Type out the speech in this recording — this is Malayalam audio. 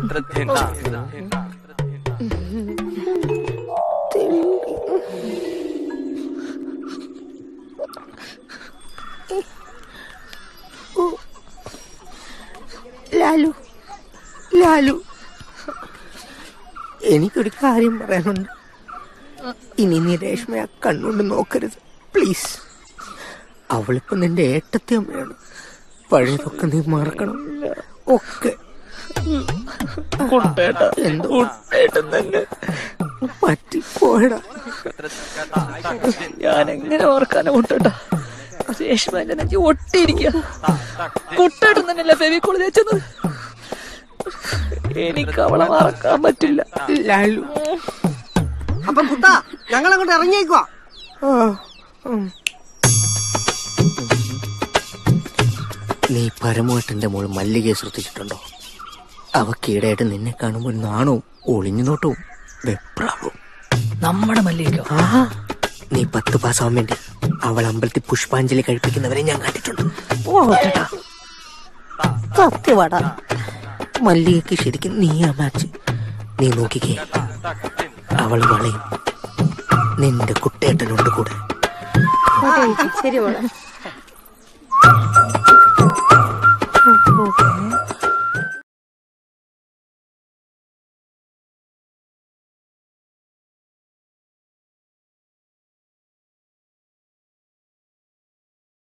ലാലു ലാലു എനിക്കൊരു കാര്യം പറയാനുണ്ട് ഇനി നീ രേഷ്മയെ ആ കണ്ണുകൊണ്ട് നോക്കരുത് പ്ലീസ് അവളിപ്പോ നിന്റെ ഏട്ടത്തി അമ്മയാണ് പഴയതൊക്കെ നീ മറക്കണം ഒക്കെ എന്തോ തന്നെ പറ്റിപ്പോയടാ ഞാൻ എങ്ങനെ ഓർക്കാനോ കുട്ടേട്ടാ രേഷ്മ എന്റെ നെഞ്ചി ഒട്ടിയിരിക്കുക കുട്ടേട്ടൻ തന്നെയല്ലേ ഫെവിക്കോൾ തേച്ചത് എനിക്ക് അവളെ മറക്കാൻ പറ്റില്ല ലാലു അപ്പം കുട്ടാ ഞങ്ങൾ അങ്ങോട്ട് ഇറങ്ങിയേക്കുവാ ആ, ഉം. നീ പരമേട്ടന്റെ മോള് മല്ലികയെ ശ്രദ്ധിച്ചിട്ടുണ്ടോ അവക്കീടായിട്ട് നിന്നെ കാണുമ്പോൾ നാണവും ഒളിഞ്ഞു നോട്ടവും വെപ്രാളവും നമ്മുടെ മല്ലികോ ആ നീ പത്ത് പാസ്സാവാൻ വേണ്ടി അവൾ അമ്പലത്തിൽ പുഷ്പാഞ്ജലി കഴിപ്പിക്കുന്നവരെ ഞാൻ കണ്ടിട്ടുണ്ട് സത്യവാടാ മല്ലികക്ക് ശരിക്കും നീയാ മാച്ച് നീ നോക്കിക്കേ അവൾ വളയും നിന്റെ കുട്ടേട്ടനുണ്ട് കൂടെ ശരി മോളെ